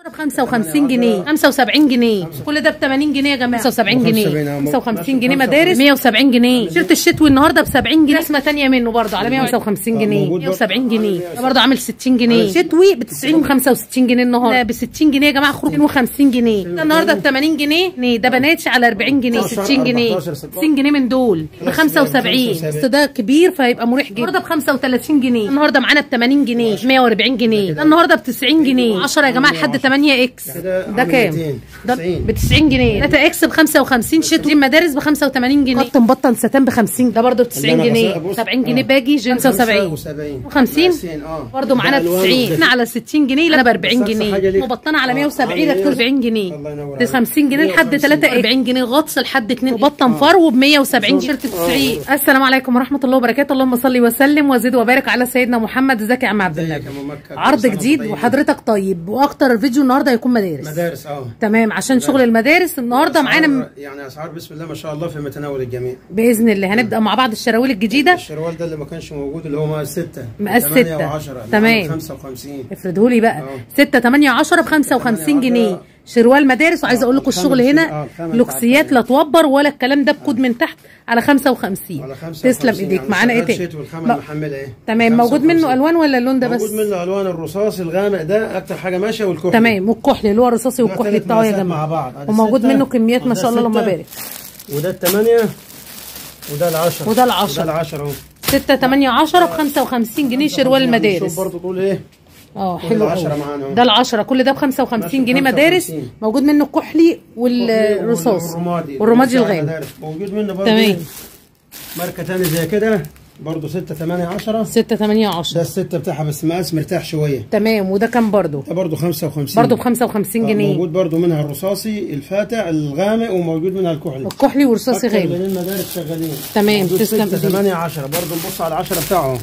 ب 55 جنيه 75 جنيه كل ده ب 80 جنيه يا جماعه 75 جنيه 55 جنيه مدارس 170 جنيه تيشيرت الشتوي النهارده ب 70 جنيه رسمه ثانيه منه برضه على 155 جنيه 170 جنيه ده برضه عامل 60 جنيه شتوي ب 90 65 جنيه النهارده ب 60 جنيه يا جماعه خروج 250 جنيه ده النهارده ب 80 جنيه ده بناتش على 40 جنيه 60 جنيه 60 جنيه من دول ب 75 بس ده كبير فهيبقى مريح جدا النهارده ب 35 جنيه النهارده معانا ب 80 جنيه 140 جنيه ده النهارده ب 90 جنيه 10 يا جماعه لحد 8 اكس ده كام ده ب 90 جنيه 3 اكس ب 55 شتوي مدارس ب 85 جنيه خط مبطن ستان ب 50 ده برده ب 90 جنيه 70 جنيه باجي جنس 70 50 برده معانا ب 90 احنا على 60 جنيه لا ب 40 جنيه مبطنه على 170 لك 40 جنيه ب 50 جنيه لحد 43 جنيه غطس لحد 2 مبطن فرو ب 170 شيرت 90 السلام عليكم ورحمه الله وبركاته اللهم صل وسلم وزد وبارك على سيدنا محمد ازيك يا عم عبد الله عرض جديد وحضرتك طيب واكتر الفيديو النهارده هيكون مدارس مدارس اه تمام عشان شغل المدارس النهارده معانا م- يعني اسعار بسم الله ما شاء الله في متناول الجميع باذن الله هنبدا مع بعض الشراويل الجديده الشروال ده اللي ما كانش موجود اللي هو مقاس 6 مقاس ستة. تمام. 55 افردهولي بقى اه. 6 8 10 ب 55 جنيه شروال مدارس وعايزه اقول لكم الشغل الخامة هنا اه، الخامة لوكسيات بتاعت- لا توبر ولا الكلام ده بكود من تحت على 55 على 55 تسلم ايديك يعني معانا ايه شغال تاني شتوي والخامة لا. المحمله ايه تمام موجود منه الوان ولا اللون ده بس موجود منه الوان الرصاص الغامق ده اكتر حاجه ماشيه والكحلي تمام والكحلي اللي هو الرصاصي ده والكحلي تلات بتاعه يا مقاسات جماعه مع بعض ادي وموجود ستة، منه كميات ما وده شاء الله اللهم ستة، بارك وده الثمانيه وده العشرة وده العشرة. وده العشرة اهو 6 8 10 ب 55 جنيه شروال شوف المدارس برضه طول ايه اه كل حلو العشرة قوي معانا اهو. ده العشرة كل ده ب 55 جنيه مدارس 55. موجود منه الكحلي والرصاص والرمادي والرمادي بتاع الغامق المدارس. موجود منه برضه تمام ماركه ثانيه زي كده برضه 6 8 10 6 8 ده 10 الستة بتاعها بس مقاس مرتاح شوية تمام وده كام برضو ده برضه 55 برضو ب 55 آه، جنيه موجود برضه منها الرصاصي الفاتح الغامق وموجود منها الكحلي الكحلي ورصاصي أكتر غامق لأن المدارس شغالين تمام، موجود تسلم 6 إيديك. 8 10 برضه نبص على العشرة بتاعه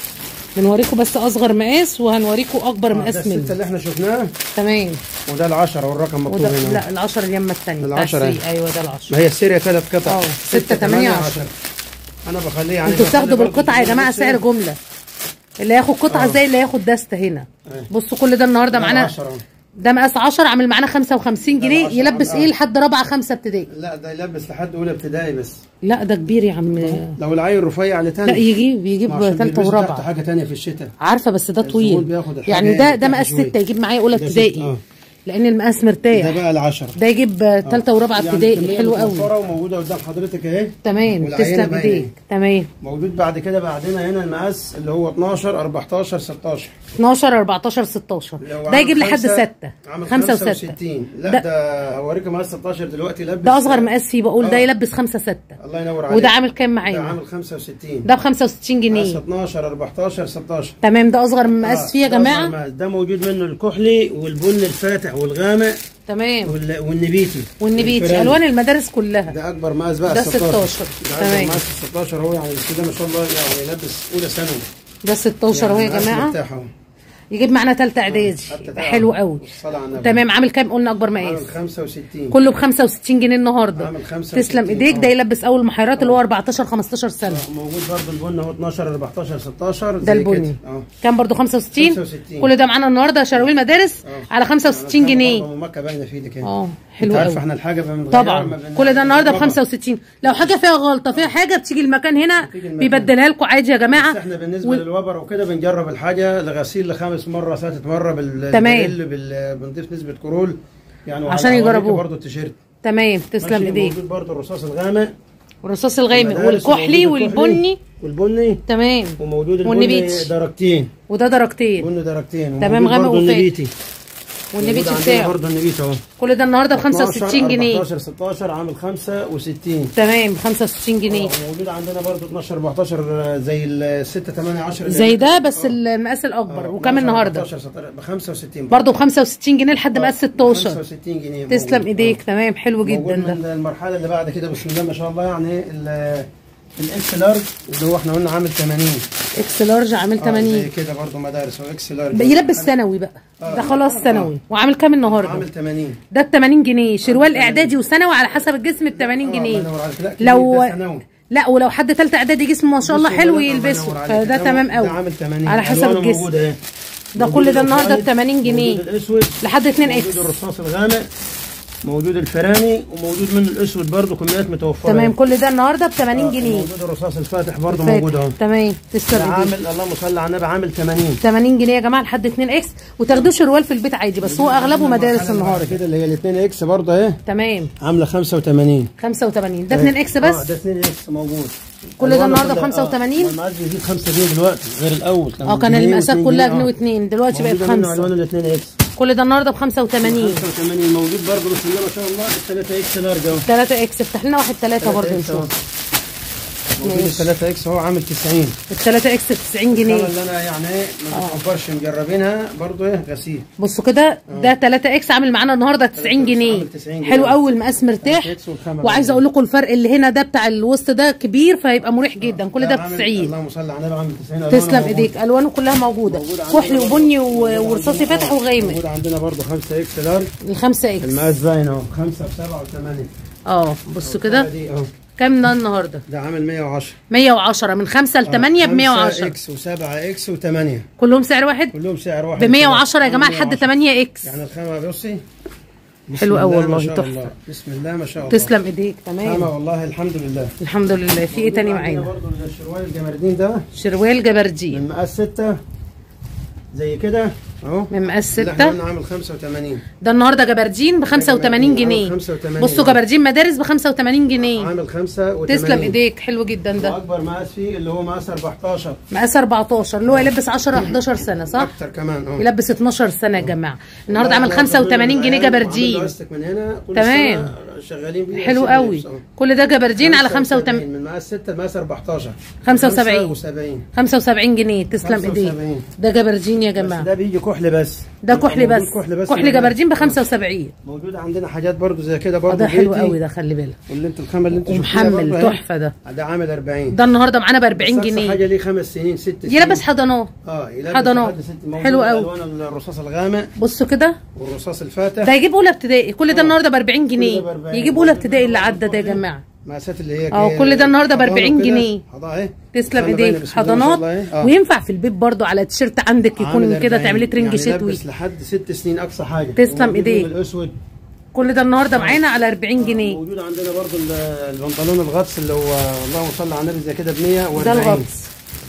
بنوريكم بس اصغر مقاس وهنوريكم اكبر ده مقاس الستة منه اللي احنا شفناه تمام وده العشرة والرقم مكتوب وده هنا لا ال10 اليمه الثانيه العشرة. ايوه ده ال10 ما هي السيريا ثلاث قطع اه، 6 8 10 انا بخليه يعني انتوا بخلي بتاخدوا برضه بالقطعه يا جماعه بص سعر إيه؟ جمله اللي هياخد قطعه اه. زي اللي هياخد دستة هنا اه. بصوا كل ده النهارده ده معانا العشرة. ده مقاس 10 عامل معانا 55 جنيه العشرة. يلبس اه. ايه لحد رابعه خمسه ابتدائي لا ده يلبس لحد اولى ابتدائي بس لا ده كبير يا عم لو العيل رفيع لتاني لا يجيب يجيب عشان ثالثه بيلبسوا تحت ورابعه حاجة تانية في الشتاء عارفه بس ده الزبون طويل بياخد الحاجة يعني ده ده تحت مقاس شوية. سته يجيب معايا اولى ده ست- ابتدائي اه. لان المقاس ده مرتاح بقى العشرة ده يجيب ثالثه ورابعه يعني ابتدائي كمية حلو قوي متوفرة وموجودة قدام حضرتك اهي تمام والعينة تسلم باينة. ايديك تمام موجود بعد كده بعدنا هنا المقاس اللي هو 12 14 16 12 14 16 لو ده عامل يجيب لحد خمسة- 6 عامل 5 و6 65 لا ده- ده, هوريكم مقاس 16 دلوقتي لبس ده اصغر مقاس فيه بقول ده اه. يلبس 5 6 الله ينور عليك وده عامل كام ده معانا عامل 65 ده ب 65 مقاس جنيه 12 14 16 تمام ده اصغر مقاس آه، فيه يا ده أصغر جماعه مقاس. ده موجود منه الكحلي والبن الفاتح والغامق تمام وال- والنبيتي والنبيتي الفرنجي. الوان المدارس كلها ده اكبر مقاس بقى ده 16 16. ده تمام. اكبر مقاس 16 هو يعني كده ما شاء الله يعني يلبس اولى ثانوي ده 16 اهو يا مقاس جماعه مرتاح اهو يجيب معانا ثالثه اعدادي حتى يبقى ده حلو قوي والصلاة على النبي. تمام عامل كام قلنا اكبر مقاس عامل 65 كله ب 65 جنيه النهارده عامل 65 تسلم ايديك اه. ده يلبس اول محيرات اللي هو 14 15 سنه موجود برضه البن اهو 12 14 16 ده زي البني كده. اه كام برضو 65 65. كل ده معانا النهارده شراويل مدارس اه. على 65 جنيه برضه مكه باينه في ايدك اهي اه حلو انت عارف قوي احنا الحاجه ما بنغيرها طبعا ما بن- كل ده النهارده ب طبعا. 65 لو حاجه فيها غلطه فيها حاجه بتيجي المكان هنا بتيجي المكان. بيبدلها لكم عادي يا جماعه بس احنا بالنسبه و- للوبر وكده بنجرب الحاجه لغسيل لخامس مره سادس مره بال تمام. بالبريل، بال... بنضيف نسبه كرول يعني وعلى عشان حواليك يجربوه. برضه التيشيرت تمام تسلم ماشي، ايديك موجود برضه الرصاص الغامق والرصاص الغامق المدارس والكحلي وموجود الكحلي والبني والبني تمام وموجود البني والنبيتي. درجتين وده درجتين بني درجتين تمام، وموجود غامق برضه وفاتح. النبيتي والنبيتي موجود عندنا بتاعه برضه النبيتي اهو كل ده النهارده ب 65 جنيه 14 16 عامل 65 تمام 65 جنيه موجود عندنا برضه 12 14 زي ال 6 8 10 زي ده بس المقاس الاكبر وكام النهارده ب 65 برضه ب 65 جنيه لحد مقاس 16 65 جنيه تسلم موجود. ايديك تمام حلو موجود جدا من ده المرحله اللي بعد كده بسم الله ما شاء الله يعني ال- الاكس لارج اللي هو احنا قلنا عامل 80 اكس لارج عامل آه، زي 80 كده برضه مدارس هو اكس لارج يلبس ثانوي بقى آه. ده خلاص ثانوي وعامل كام النهارده عامل 80 ده ب 80 جنيه شروال اعدادي وثانوي على حسب الجسم ب 80 آه، جنيه الله ينور عليك. لا، كبير لو ده ثانوي. لا ولو حد ثالثه اعدادي جسمه ما شاء الله بص حلو الله ينور يلبسه عليك. فده ده- تمام ده قوي عامل 80 على حسب ألوانه الجسم موجودة اهي ده كل ده النهارده ب 80 جنيه موجود الاسود لحد 2 موجود اكس الرصاص الغامق موجود الفراني وموجود منه الاسود برضه كميات متوفره تمام كل ده النهارده ب 80 جنيه موجود الرصاص الفاتح برضه موجود اهو تمام ده تسلم ايديك عامل اللهم صل على النبي عامل 80 80 جنيه يا جماعه لحد 2 اكس وتاخدوه شروال في البيت عادي بس هو اغلبه مدارس النهارده كده اللي هي ال 2 اكس برضه اهي تمام عامله 85 85 ده 2 اكس بس اه ده 2 اكس موجود كل ده الوان النهارده ب كلها- 85 اه المعاد بيزيد 5 جنيه دلوقتي غير الاول اه كان جنيه المقاسات واتنين كلها جنيه، جنيه اه. و2 دلوقتي بقت موجودة منه 5 الوان ال 2 اكس كل ده النهارده ب 85 85 موجود برضه بسم الله ما شاء الله ال 3 اكس لارج اهو 3 اكس افتح لنا واحد 3 برضه 3 X أهو. نشوف موجود ال 3 اكس اهو عامل 90 ال 3 اكس ب 90 جنيه الخامة اللي انا يعني ايه ما بتكبرش مجربينها برضه ايه غسيل بصوا كده ده 3 اكس عامل معانا النهارده 90 جنيه عامل 90 جنيه. حلو قوي المقاس مرتاح 3X والخامة وعايزه اقول لكم الفرق اللي هنا ده بتاع الوسط ده كبير فهيبقى مريح جدا كل ده ب عامل- 90 اللهم صل على النبي عامل 90 ألوانه تسلم موجودة. ايديك الوانه كلها موجوده موجود عندنا كحلي برضه- وبني موجود و- عندنا- ورصاصي فاتح آه، وغامق موجود عندنا برضه 5 اكس لارج الخمسة اكس المقاس باين اهو 5 ب 7 و8 اه بصوا كده دي اهو كام ده النهارده ده عامل 110 110 من 5 ل 8 ب 110 اكس و7 اكس و8 كلهم سعر واحد كلهم سعر واحد ب 110 يا جماعه عامل لحد 110. 8 اكس يعني الخامة بصي بسم حلو قوي الله ما والله، شاء تحفة. الله. بسم الله ما شاء الله تسلم ايديك خامة تمام والله الحمد لله الحمد لله في ايه تاني معانا برضه الشروال الجمردين ده شروال جبردين من مقاس 6 زي كده اهو من مقاس اللي احنا 6 قلنا عامل 85 ده النهارده جبردين ب 85 جنيه 85 بصوا جبردين مدارس ب 85 جنيه عامل 85 تسلم ايديك حلو جدا ده واكبر مقاس فيه اللي هو مقاس 14 مقاس 14 اللي هو يلبس 10 11 سنه صح اكتر كمان اه يلبس 12 سنه يا جماعه النهارده عامل 85 جنيه جبردين من هنا كل تمام. سنة شغالين بيه حلو نفس قوي اللبس، اه. كل ده جبردين على 85 من مقاس 6 لمقاس 14 75. 75 75 جنيه تسلم ايديك 75. ده جبردين يا بس جماعه ده بيجي كحل بس ده كحلي بس موجود كحل بس كحلي جبردين ب 75 موجود عندنا حاجات برضو زي كده آه، برضو ده حلو بيتي. قوي ده خلي بالك واللي انت الخامه اللي انت شفتيها ومحمل برضو اهي. تحفه ده ده عامل 40 ده النهارده معانا ب 40 بس أقصى جنيه حاجه ليه خمس سنين ست سنين يلبس حضانات اه يلبس حضانات. لحد ست موجود حلو قوي. الوان الرصاص الغامق بصوا كده والرصاص الفاتح ده يجيب اولى ابتدائي كل ده النهارده ب 40 جنيه ب 40. يجيب اولى ابتدائي اللي عدى ده يا جماعه مقاسات اللي هي اه، كل ده النهارده ب 40 حضانة كده. جنيه. حضانة اهي تسلم خامة باينة ايديك بسم الله ما شاء حضانات الله اهي. اه. وينفع في البيت برضو على تيشيرت عندك عامل يكون كده 40. تعملي ترنج يعني شتوي يلبس لحد ست سنين اقصى حاجه تسلم وموجود ايديك. الاسود كل ده النهارده معانا على 40 جنيه موجود عندنا برضو ال- البنطلون الغطس اللي هو اللهم صل على النبي زي كده ب 140 ده الغطس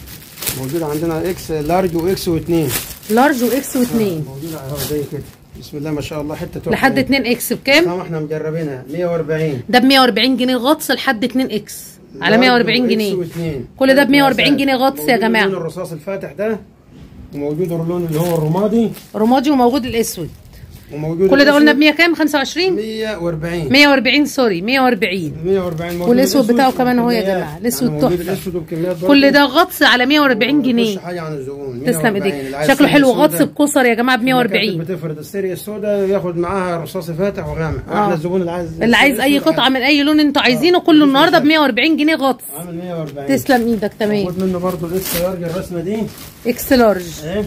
موجود عندنا اكس لارج واكس واثنين لارج واكس و2 موجود اهو زي كده بسم الله ما شاء الله حته تحفة. لحد 2 اكس بكام خامة احنا مجربينها 140 ده ب 140 جنيه غطس لحد 2 اكس على 140 جنيه كل ده ب 140 جنيه غطس يا جماعة. اللون الرصاص الفاتح ده وموجود اللون اللي هو الرمادي رمادي وموجود الاسود وموجود كل ده قلنا ب الأسود 100 كام 25 140 140 سوري 140 140 موجود والأسود الأسود بتاعه كمان اهو يا وبكميات. جماعة. الأسود يعني موجود تحفة. الاسود وبكميات برضه. كل ده غطس على 140 مفيش جنيه حاجه عن الزبون تسلم 140. ايديك اللي عايز شكله سيريا حلو غطس سودا، بكسر يا جماعه ب المكاتب 140 بتفرد السيريا السوداء ياخد معاها رصاص فاتح وغامق اه. احنا الزبون اللي عايز اللي عايز اي الأسود قطعه من اي لون انتوا عايزينه كله النهارده ب 140 جنيه غطس عامل 140 تسلم ايدك تمام خد منه برضه الاكس لارج الرسمه دي اكس لارج اهي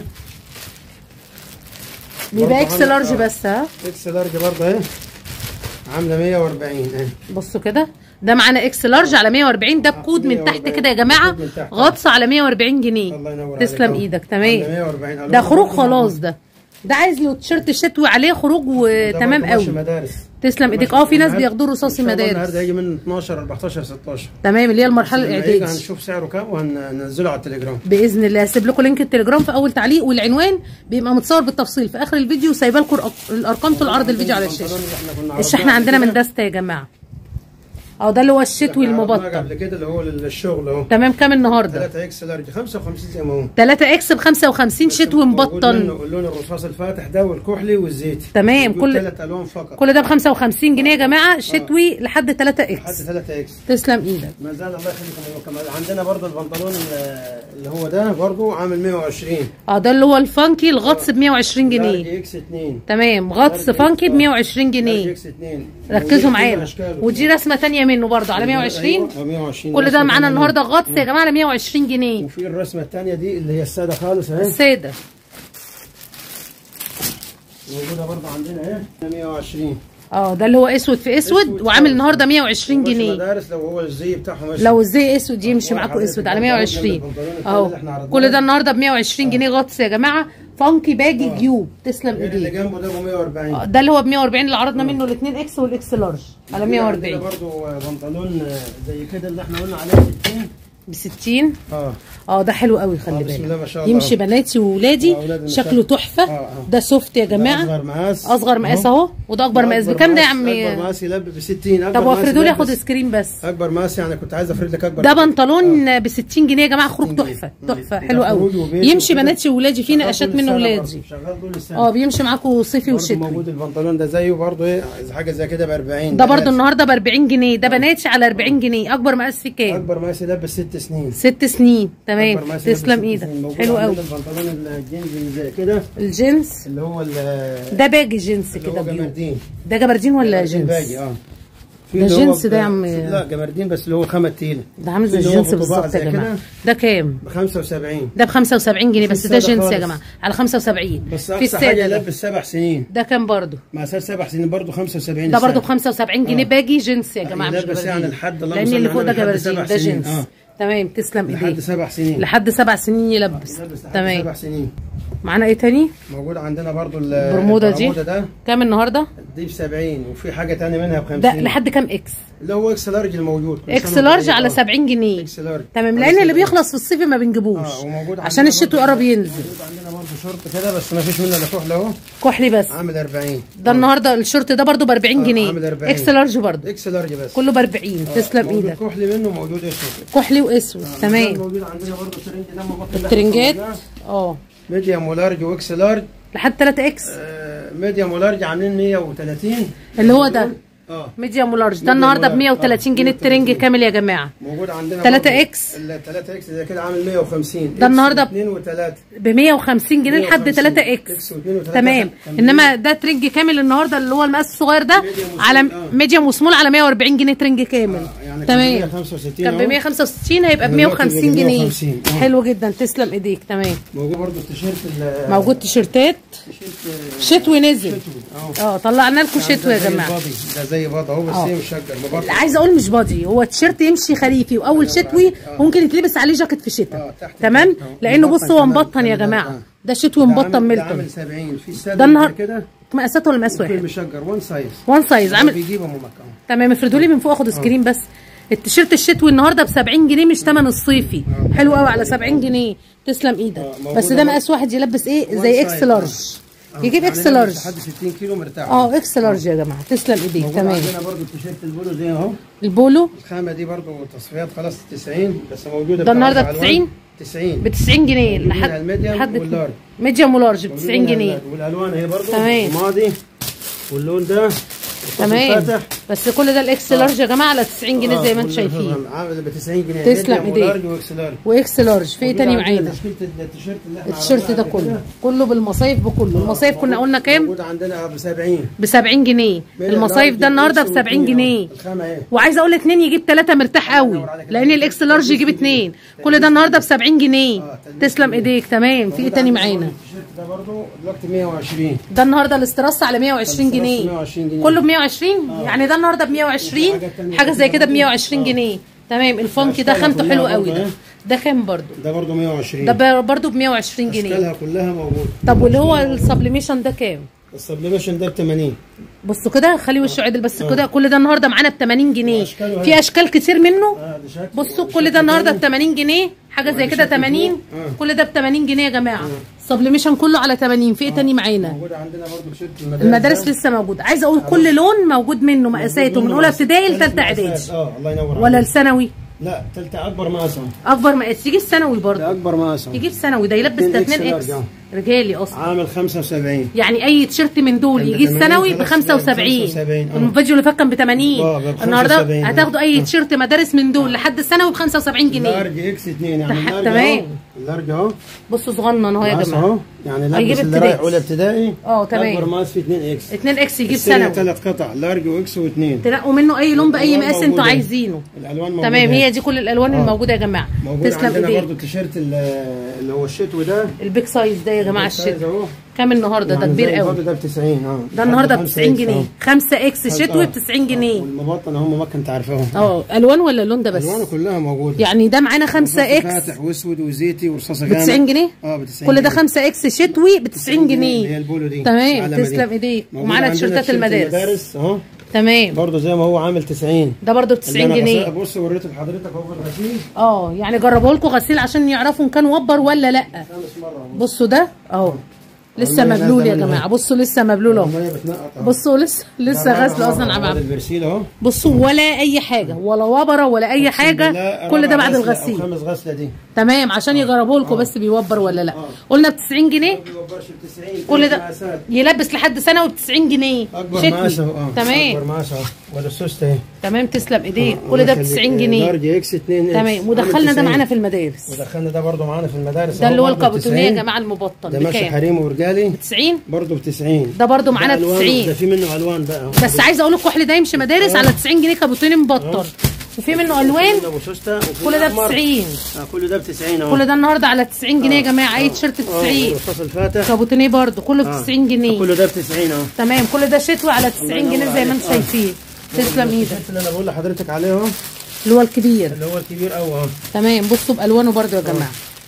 بيبقى برضه اكس عامل- لارج اه. بس ها اكس لارج برضه اهي عامله 140 اهي بصوا كده ده معانا اكس لارج على 140 ده بكود من تحت 140. كده يا جماعه كود من تحت. غطس على 140 جنيه الله ينور تسلم عليك. ايدك عاملة تمام 140 ألوان ده خروج برضه خلاص موجود. ده ده عايز له تيشيرت شتوي عليه خروج ده وتمام برضه ماشي قوي مدارس تسلم ايديك اه في ناس بياخدوا رصاصي إن شاء الله مدارس النهارده هيجي من 12 14 16 تمام اللي هي المرحله لما يجي الاعدادي هنشوف سعره كام وهننزله على التليجرام باذن الله هسيب لكم لينك التليجرام في اول تعليق والعنوان بيبقى متصور بالتفصيل في اخر الفيديو سايبه لكم الأرق- الارقام طول عرض الفيديو على الشاشه البنطلون اللي احنا كنا الشحن عرضناه عندنا قبل من كده. دسته يا جماعه اه ده اللي هو الشتوي احنا عرضناه المبطن قبل كده اللي هو للشغل اهو تمام كام النهارده 3 اكس لارج 55 زي ما هو 3 اكس ب 55 شتوي موجود مبطن منه اللون الرصاص الفاتح ده والكحلي والزيتي تمام، موجود كل- ثلاث الوان فقط كل ده ب 55 جنيه يا جماعه شتوي لحد 3 لحد اكس 3 اكس تسلم ايدك ما زال الله يخليكم أيوة كمان عندنا برضه البنطلون ال- اللي هو ده برضه عامل 120 اه ده اللي هو الفانكي الغطس ب 120 لارج جنيه اكس 2 تمام غطس لارج فانكي إكس، ب 120 لارج جنيه اكس 2 ركزوا معانا أشكاله. ودي رسمه تانية منه برضه على 120 أيوة، 120 كل ده رسمة معانا تانية. النهارده غطس يا جماعه على 120 جنيه وفي الرسمه الثانيه دي اللي هي الساده خالص اهي الساده موجوده برضه عندنا اهي 120 اه ده اللي هو اسود في اسود أسود وعامل خالص. النهارده 120 وماشي جنيه مدارس لو هو الزي بتاعهم ماشي. لو الزي اسود يمشي هو معاكم حضرتك اسود على البنطلون 120 جنب البنطلون التاني اهو اللي احنا عرضناه. كل ده النهارده ب 120 جنيه غطس يا جماعه فانكي باجي جيوب تسلم غير اللي ايديك جنبه ده ب 140 آه، ده اللي هو ب 140 اللي عرضنا منه الاثنين اكس والاكس لارج على عندنا 140 برضو بنطلون زي كده اللي احنا قلنا عليه 60 ب 60 اه اه ده حلو قوي آه، خلي بسم الله بالك ما شاء الله. يمشي بناتي وولادي آه، أولاد النساء. شكله تحفه آه، آه. ده سوفت يا ده جماعه اصغر مقاس اصغر مقاس اهو وده اكبر مقاس أكبر بكام ده يا مقاس- عمي اكبر مقاس يلبس ب 60 أكبر طب مقاس وافردوا لي يلبس- اخد سكرين بس اكبر مقاس يعني كنت عايز افرد لك اكبر ده بنطلون ب 60 جنيه يا جماعه خروج 60 جنيه. تحفه مم. تحفه ده حلو قوي خروج وبيت يمشي وكده. بناتي وولادي في شغال نقشات طول منه السنة ولادي برضه، شغال طول السنه اه بيمشي معاكم صيفي برضه وشتوي موجود البنطلون ده زيه برضه ايه حاجه زي كده ب 40 ده برضو النهارده ب 40 جنيه ده بناتي على 40 جنيه اكبر مقاس فيه كام اكبر مقاس يلبس ست سنين ست سنين تمام أكبر مقاس يلبس تسلم ست ايدك سنين. موجود حلو قوي عندنا البنطلون الجينز اللي زي كده الجنس اللي هو ال- ده باجي جنس اللي كده هو بيو جمردين ده جبردين ولا جمردين باجي جنس اه في ده اللي هو جنس ده يا ب- عم. لا جمردين بس اللي هو خامه تقيله ده عامل زي في اللي هو الجنس بطباع بالظبط يا زي جماعه كده ده كام ب 75 ده ب 75 جنيه بس ده السادة جنس يا خالص. جماعه على 75 بس في اقصى حاجه الساده ده. يلبس سبع سنين ده كام برضو مقاسات سبع سنين برضه 75 ده برضو ب السنة. 75 جنيه باجي جنس يا جماعه مش يلبس جبردين يعني لحد اللهم لان صل اللي على فوق ده النبي لحد جبردين سبع ده سنين. جنس آه. تمام تسلم لحد ايديك سبع سنين لحد سبع سنين يلبس يلبس لحد تمام سبع سنين معانا ايه تاني موجود عندنا برضو ال- البرمودا دي البرمودا ده كام النهارده دي ب 70 وفي حاجه ثانيه منها ب 50 ده لحد كام اكس اللي هو اكس لارج الموجود كل اكس سنة لارج وطيب. على آه. 70 جنيه اكس لارج تمام على لان اللي 70. بيخلص في الصيف ما بنجيبوش اه وموجود عشان عندنا الشتوي برضو- قرب ينزل موجود عندنا برضه شورت كده بس ما فيش منه الا كحل اهو كحلي بس عامل 40 ده النهارده الشورت ده برضو ب 40 آه، جنيه عامل 40. اكس لارج برضو اكس لارج بس كله ب 40 تسلم موجود ايدك كحل منه موجود اسود كحلي واسود تمام موجود عندنا برضه الترنج ده موجود الترنجات اه ميديوم ولارج واكس لارج لحد 3 اكس آه، ميديوم ولارج عاملين 130 اللي هو ده اه ميديوم ولارج ده ميديوم النهارده ب ولارج. 130 آه، جنيه الترنج 130. كامل يا جماعه موجود عندنا 3 برضه إكس. ال 3 اكس ده كده عامل 150 ده النهاردة ب- 2 و3 ب 150 جنيه لحد 150. 3 إكس اكس واثنين وثلاثة تمام كاملين. انما ده ترنج كامل النهارده اللي هو المقاس الصغير ده ميديوم وسمول، على آه. ميديوم وسمول على 140 جنيه ترنج كامل يعني تمام كان ب 165 كان ب أهو. 165 هيبقى ب دلوقتي 150 ب جنيه 150. آه. حلو جدا تسلم ايديك تمام موجود برضه التيشيرت ال- موجود تيشيرتات التيشيرت شتوي نزل شتوي اهو اه طلعنا لكم يعني شتوي ده يا زي جماعه البادي، ده زي بادي اهو بس آه. هي مشجر مبطل عايزه اقول مش بادي هو تيشيرت يمشي خريفي واول شتوي آه. ممكن يتلبس عليه جاكيت في شتاء آه، تحت تمام الجاكيت أهو. لانه مبطن بص هو كمان، مبطن يا كمان، جماعه آه. ده شتوي ده مبطن عامل- ده ميلتون عامل 70 في السادة ده النهار- كده مقاساته ولا مقاس في واحد مشجر وان سايز وان سايز عامل بيجيبه مكان تمام افردوا لي من فوق اخد سكرين بس التيشيرت الشتوي النهارده ب 70 جنيه مش ثمن الصيفي حلو قوي على 70 جنيه تسلم ايدك آه، موجودة بس ده برضه. مقاس واحد يلبس ايه وان زي اكس سايز، لارج آه. يجيب يعني اكس لابس لارج لحد 60 كيلو مرتاح اه اكس لارج يا جماعه تسلم ايديك موجود تمام عندنا برضو التيشيرت البولو زي اهو البولو الخامه دي برضو تصفيات خلاص 90 بس موجوده ده النهارده بتعرض ب على الوان. 90 90 ب 90 جنيه موجودين لحد على الميديوم لحد واللارج. ميديوم ولارج ب 90 موجودين جنيه على- والالوان هي برضو تمام. الماضي واللون ده تمام الفاتح. بس كل ده الاكس لارج يا جماعه على 90 جنيه زي ما انتم كل شايفين عامل ب 90 جنيه تسلم ميديوم إيديك. ولارج واكس لارج واكس لارج في ايه موجود تاني عندنا معانا تشكيله التيشيرت اللي احنا التيشيرت ده عرضناه قبل كله كده. كله بالمصايف بكله المصايف كنا قلنا كام موجود عندنا ب 70 ب 70 جنيه المصايف ده النهارده ب 70 جنيه الخامه ايه وعايزه اقول اتنين يجيب ثلاثه مرتاح قوي لان الاكس لارج يجيب اتنين كل ده النهارده ب 70 جنيه تسلم ايديك تمام في ايه موجود تاني عندنا معانا التيشيرت ده برضو دلوقتي 120 ده النهارده الاستراس على 120 الاستراس جنيه 120 جنيه. كله ب 120 يعني ده النهارده ب 120 حاجة تانية حاجه زي كده ب كده 120 جنيه تمام الفانكي ده أشكالها خامته كلها حلوه قوي برضه ده إيه؟ ده كام برضو ده برضو 120 ده برضو ب 120 جنيه اشكالها كلها موجوده طب واللي هو السبليميشن ده كام السبليميشن ده ب 80 بصوا كده خلي وشه عدل بس كده كل ده النهارده معانا ب 80 جنيه وأشكاله في أهي. اشكال كتير منه اه ده شكل بصوا وده كل شكل ده النهارده ب تاني. 80 جنيه حاجه زي وده كده شكل 80 فوق. آه. كل ده ب 80 جنيه يا جماعه السبليميشن كله على 80 في ايه تاني معانا موجود عندنا برضو تيشيرت المدارس المدارس ده. لسه موجوده عايزه اقول كل لون موجود منه مقاساته من منه اولى مقاس. ابتدائي ثالث لثالثه مقاسات. اعدادي اه الله ينور ولا عليك. الثانوي لا ثالثه اكبر مقاس أهو. اكبر مقاس يجيب ثانوي برضه ده اكبر مقاس أهو. يجيب ثانوي ده يلبس ده 2 2 إكس اكس لارج، رجالي اصلا عامل 75 يعني اي تيشيرت من دول عند يجيب 80 ثانوي ب خلاص 75 75 آه. الفيديو اللي فات كان ب 80 آه، ب 75 النهارده آه. هتاخدوا اي تيشيرت مدارس من دول لحد الثانوي ب 75 جنيه لارج اكس 2 يعني تح- اللارج تمام. اهو اللارج اهو بصوا صغنن اهو يا مقاس جماعه اهو يعني هيجيب لابس اللي ابتدائي. رايح اولى ابتدائي اه، تمام. اكبر مقاس في 2 اكس 2 اكس يجيب السنة ثانوي ثلاث قطع لارج واكس واثنين تنقوا منه اي لون باي الألوان مقاس انتوا موجودة. عايزينه الالوان موجوده تمام هي دي كل الالوان آه. الموجوده يا جماعه موجود تسلم عندنا ايديك برضو التيشيرت ال- اللي هو الشتوي ده البيج سايز ده يا يا جماعه السايز الشتوي أهو. كام النهارده ده يعني كبير زي قوي البرد ده ب 90 اه ده النهارده ب خمسة 90 إكس جنيه أهو. 5 اكس شتوي آه. ب 90 جنيه والمبطن هم ما كنت عارفاهم اه الوان ولا اللون ده بس الوانه كلها موجوده يعني ده معانا 5 اكس فاتح واسود وزيتي ورصاصه ب جامد 90 جنيه اه ب 90 كل ده جنيه. 5 اكس شتوي ب 90 اللي هي جنيه البولو دي تمام العلمة دي. تسلم ايديك موجودة ومعانا عندنا تيشيرتات تيشيرت المدارس المدارس اهو تمام برضه زي ما هو عامل 90 ده برضه ب اللي 90 أنا جنيه غسل- بص وريته لحضرتك اهو في الغسيل اه يعني جربوا لكم غسيل عشان يعرفوا ان كان وبر ولا لا خامس مره أهو. بصوا ده اهو لسه والله مبلول يا نازلة منها. جماعه بصوا لسه مبلول اهو الميه بتنقط أهو. بصوا لسه لسه ده غسل رابع اصلا مرة. عم هو عم البرسيل اهو بصوا ولا اي حاجه ولا وبره ولا اي حاجه بالله كل ده رابع بعد غسلة أو الغسيل خامس غسله دي تمام عشان يجربوا لكم بس بيوبر ولا لا قلنا ب 90 جنيه ما بيوبرش ب 90 كل ده مقاسات. يلبس لحد سنه وب 90 جنيه اكبر شتوي. مقاس اهو اه تمام اكبر مقاس اهو ولا السوسته اهي تمام تسلم ايديك كل ده ب 90 جنيه لارج اكس 2 اكس تمام ودخلنا ده معانا في المدارس ودخلنا ده برضه معانا في المدارس ده أهو اللي هو برضه ب الكابوتونيه يا 90. جماعه المبطن ده ماشي بكام؟ حريم ورجالي 90 برضه ب 90 ده برضه معانا ب ألوان- 90 ده في منه الوان بقى بس عايزه اقول الكحل ده يمشي مدارس على 90 جنيه كابوتوني مبطن وفي منه الوان ده ابو سوسته وفي كل ده ب الأحمر. 90 آه، كل ده ب 90 اهو كل ده النهارده على 90 جنيه يا جماعه اي تيشيرت ب اه 90 والرصاص الفاتح كابوتونيه برضه كله ب آه. 90 جنيه كله ده ب 90 اهو تمام كل ده شتوي على 90 ينور جنيه زي ما انتم عليك. آه. شايفين تسلم ايدك التيشيرت اللي انا بقول لحضرتك عليه اهو اللي هو الكبير اللي هو الكبير قوي اهو تمام بصوا بالوانه برضه يا جماعه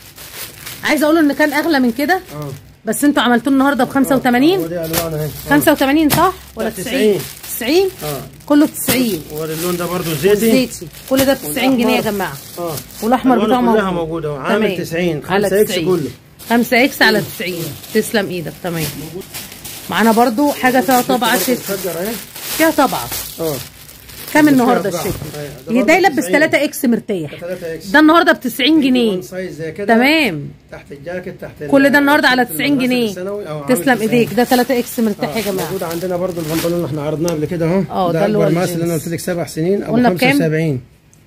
عايزه اقول ان كان اغلى من كده اه بس انتوا عملتوه النهارده ب 85 ودي الوان اهي 85 صح ولا لا، 90 90 اه كله ب 90 واللون ده برضه زيتي زيتي كل ده ب 90 جنيه يا جماعه اه والاحمر ألوانه بتاعه كلها موجود موجوده اهو عامل تمام. 90 على 5 اكس 90. كله 5 اكس على 90 تسلم ايدك تمام معانا برضو حاجه فيها طبعه شتوي متفجر اهي فيها طبعه اه كام النهارده فيها الشتوي طبعة. أيوة. ده ده برضه يلبس 90. 3 اكس مرتاح 3 اكس ده النهارده ب 90 جنيه وان سايز زي كده تمام تحت الجاكيت تحت ال- كل ده النهارده على تحت 90 المدرسة جنيه الثانوي أو عامل تسلم 90. ايديك ده 3 اكس مرتاح يا جماعه موجود عندنا برضو البنطلون اللي احنا عرضناه قبل كده اهو اه، ده اللي هو اكبر مقاس الجينز. اللي انا قلت لك سبع سنين او قلنا بكام؟ 75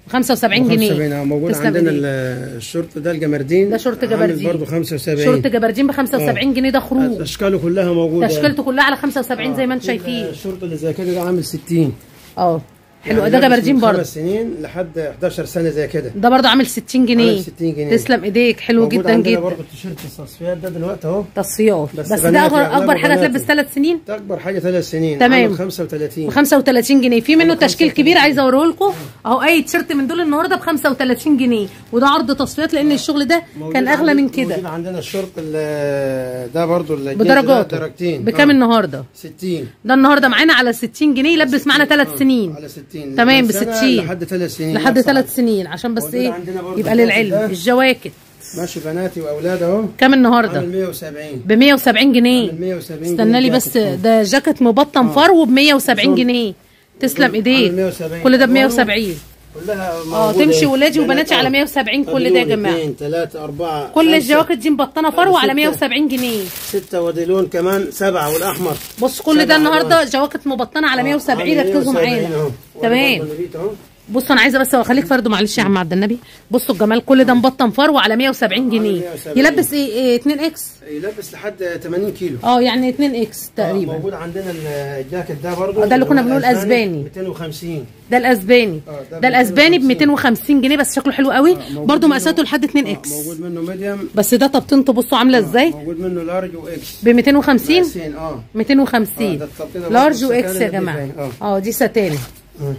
75 75 جنيه اه موجود تسلم عندنا إيديك. ال- الشورت ده الجمردين ده شورت عامل جبردين. برضو 75 شورت جبردين ب 75 جنيه ده خروج اشكاله كلها موجوده تشكيلته كلها على 75 زي ما انتم شايفين الشورت اللي زي كده ده عامل 60 اه حلو يعني ده لابس جبردين من برضه خمس سنين لحد 11 سنه زي كده ده برضه عامل 60 جنيه عامل 60 جنيه. تسلم ايديك حلو موجود جدا عندنا جدا برضو التيشيرت التصفيات ده دلوقتي اهو تصفيات بس بس, ده بناتي، اكبر, أغلبه أكبر حاجه بناتي. تلبس ثلاث سنين ده اكبر حاجه ثلاث سنين تمام. عامل 35 ب 35 جنيه في منه تشكيل كبير عايزه اوريه لكم اهو اي تيشيرت من دول النهارده ب 35 جنيه وده عرض تصفيات لان الشغل ده موجود كان اغلى عندي- من كده موجود عندنا الشورت ال- ده برضو الجينز ده بدرجاته درجتين بكام آه. النهارده 60 ده النهارده معانا على 60 جنيه يلبس معانا ثلاث سنين على 60 تمام، من ب سنة 60. لحد ثلاث سنين لحد لا صعب. ثلاث سنين عشان بس موجود ايه عندنا برضه يبقى الجاكيت للعلم ده. الجواكت ماشي بناتي واولاد اهو كام النهارده عامل 170 ب 170 جنيه عامل 170 استنى لي جنيه بس جاكيت. ده جاكيت مبطن فرو ب 170 جنيه تسلم ايديك 170. كل ده ب 170 كلها اه موجودة. تمشي ولادي بنات وبناتي على أهو. 170 كل ده يا جماعه 2 3 4 كل الجواكت دي مبطنه فرو على 170 جنيه 6 ودي لون كمان 7 والاحمر بص كل سبعة ده النهارده ألوان. جواكت مبطنه على 170 عامل ركزوا 170 معانا أهو. تمام وأنا برضه نبيت أهو. بصوا انا عايزه بس اخليك فرده معلش يا عم عبد النبي بصوا الجمال كل ده مبطن فرو على 170 جنيه 170. يلبس ايه, إيه 2 اكس يلبس لحد 80 كيلو اه يعني 2 اكس آه، تقريبا موجود عندنا الجاكيت ده برضه آه، ده اللي كنا هو بنقول أسباني. 250 ده الاسباني آه، ده ده الاسباني ب 250 250 جنيه بس شكله حلو قوي موجود برده منه- مقاساته لحد 2 آه، اكس موجود منه ميديوم بس ده طبطنته بصوا عامله ازاي موجود منه لارج واكس ب 250 مقاسين، اه آه، 250 ده التبطينة برضه لارج الستانة واكس يا اللي جماعه فيه. اه اه دي ستاني آه.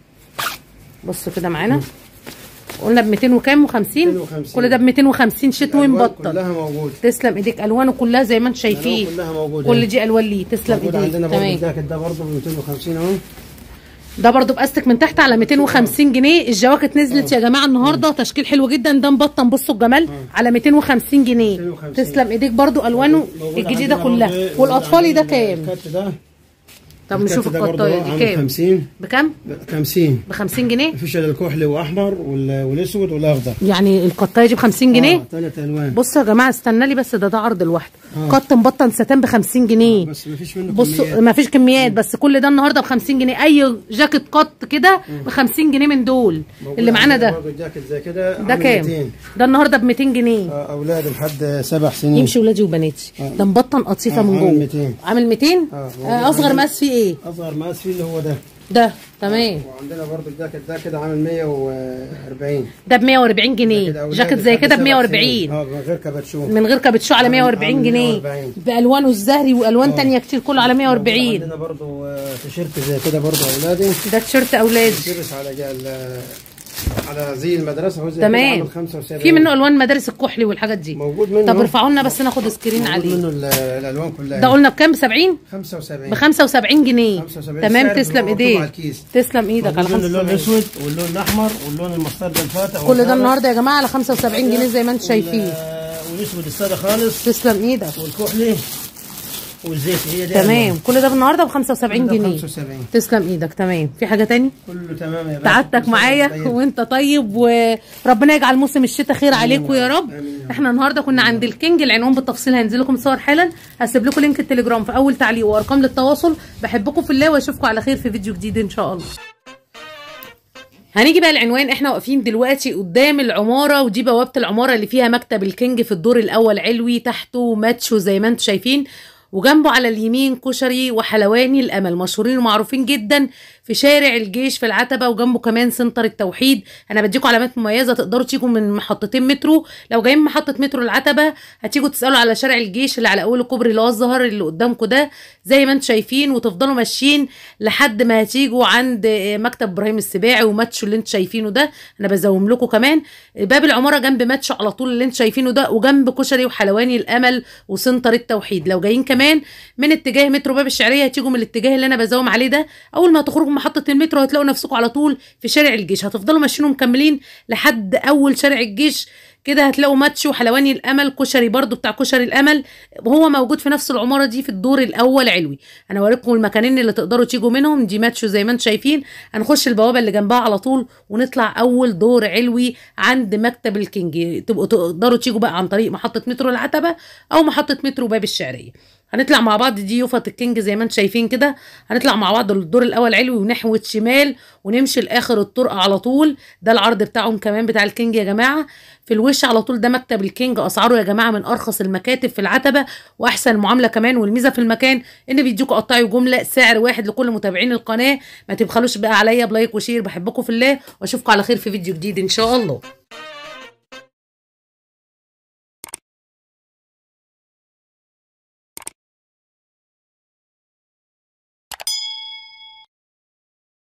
بصوا كده معانا قلنا ب 200 وكام و50 250. كل ده ب 250 شتوي الألوان مبطن كلها موجود تسلم ايديك الوانه كلها زي ما انتم شايفين كلها موجوده كل دي الوان ليه تسلم موجود ايديك عندنا برضه تمام الجاكيت ده برضه ب 250 اهو ده برضو باستك من تحت على 250 جنيه الجواكت نزلت يا جماعه النهارده تشكيل حلو جدا ده مبطن بصوا الجمال على 250 جنيه 250. تسلم ايديك برضو الوانه موجود الجديده عندنا كلها برضه إيه، والاطفالي ده موجود عندنا كام الكات ده طب نشوف الكات ده برضه القطايه دي عامل كام 50 بكام ب 50 ب 50 جنيه مفيش الا الكحلي واحمر وال- والاسود والاخضر يعني القطايه دي ب 50 جنيه ثلاث الوان بصوا يا جماعه استنى لي بس ده ده عرض لوحده قط مبطن ستان ب 50 جنيه بس مفيش منه بصوا كميات. ما فيش كميات بس كل ده النهارده ب 50 جنيه اي جاكيت قط كده ب 50 جنيه من دول موجود اللي معانا عندنا ده برضه الجاكيت زي كده ده عامل كام 200. ده النهارده ب 200 جنيه آه، اولاد لحد سبع سنين يمشي ولادي وبناتي ده مبطن قطيفه آه، من عامل جوه 200. عامل 200 آه، آه، اصغر مقاس فيه ايه اصغر مقاس فيه اللي هو ده ده تمام وعندنا برضو الجاكيت ده كده عامل 140 ده ب 140 جنيه كده أولاد جاكيت زي لحد كده ب سبع 140 سنين. اه من غير كابتشون من غير كابتشو على عامل- 140 عامل جنيه 140. بالوانه الزهري والوان آه. تانية كتير كله على 140 عندنا برضو آه، تيشيرت زي كده برضو اولادي ده تيشيرت اولادي بيلبس على جال على زي المدرسه هو زي كده تمام عامل 75 في منه الوان مدارس الكحلي والحاجات دي موجود منه طب ارفعوا لنا بس ناخد سكرين موجود عليه منه ال- الالوان كلها ده قلنا بكام ب 70 75 ب 75 جنيه 75 تمام السعر تسلم بيبقى مكتوب على ايديك الكيس. تسلم ايدك على موجود منه اللون 75 الاسود واللون الاحمر واللون المسترد الفاتح كل ده والأزرق النهارده يا جماعه على 75 جنيه زي ما انتم وال- شايفين والاسود الساده خالص تسلم ايدك والكحلي والزيت هي دي تمام كل ده النهارده ب 75 ده جنيه 75 تسلم ايدك تمام في حاجه تاني كله تمام يا باشا تعبتك كل سنة معايا وأنت طيب. وانت طيب وربنا يجعل موسم الشتاء خير عليكم يا رب آمين. احنا النهارده كنا عند الكينج العنوان بالتفصيل هنزل لكم صور حالا هسيب لكم لينك التليجرام في اول تعليق وارقام للتواصل بحبكم في الله واشوفكم على خير في فيديو جديد ان شاء الله هنيجي بقى العنوان احنا واقفين دلوقتي قدام العماره ودي بوابه العماره اللي فيها مكتب الكينج في الدور الاول علوي تحته ماتشو زي ما انتم شايفين وجنبه على اليمين كشري وحلواني الامل مشهورين ومعروفين جدا في شارع الجيش في العتبه وجنبه كمان سنتر التوحيد انا بديكم علامات مميزه تقدروا تيجوا من محطتين مترو لو جايين من محطه مترو العتبه هتيجوا تسالوا على شارع الجيش اللي على اول الكوبري اللي هو الزهر اللي قدامكم ده زي ما انتم شايفين وتفضلوا ماشيين لحد ما هتيجوا عند مكتب ابراهيم السباعي وماتشو اللي انتم شايفينه ده انا بزوم لكم كمان باب العماره جنب ماتشو على طول اللي انتم شايفينه ده وجنب كشري وحلواني الامل وسنتر التوحيد لو جايين كمان من اتجاه مترو باب الشعريه هتيجوا من الاتجاه اللي انا بزوم عليه ده اول ما هتخرجوا من محطه المترو هتلاقوا نفسكم على طول في شارع الجيش هتفضلوا ماشيين ومكملين لحد اول شارع الجيش كده هتلاقوا ماتش وحلواني الامل كشري برضو بتاع كشري الامل وهو موجود في نفس العماره دي في الدور الاول علوي انا اوريكم المكانين اللي تقدروا تيجوا منهم دي ماتشو زي ما انتم شايفين هنخش البوابه اللي جنبها على طول ونطلع اول دور علوي عند مكتب الكينج تبقوا تقدروا تيجوا بقى عن طريق محطه مترو العتبه او محطه مترو باب الشعريه هنطلع مع بعض دي يوفة الكينج زي ما انتم شايفين كده هنطلع مع بعض الدور الاول علوي ونحوة شمال ونمشي لاخر الطرقه على طول ده العرض بتاعهم كمان بتاع الكينج يا جماعه في الوش على طول ده مكتب الكينج اسعاره يا جماعه من ارخص المكاتب في العتبه واحسن معامله كمان والميزه في المكان ان بيديكوا قطعي جمله سعر واحد لكل متابعين القناه ما تبخلوش بقى عليا بلايك وشير بحبكم في الله واشوفكم على خير في فيديو جديد ان شاء الله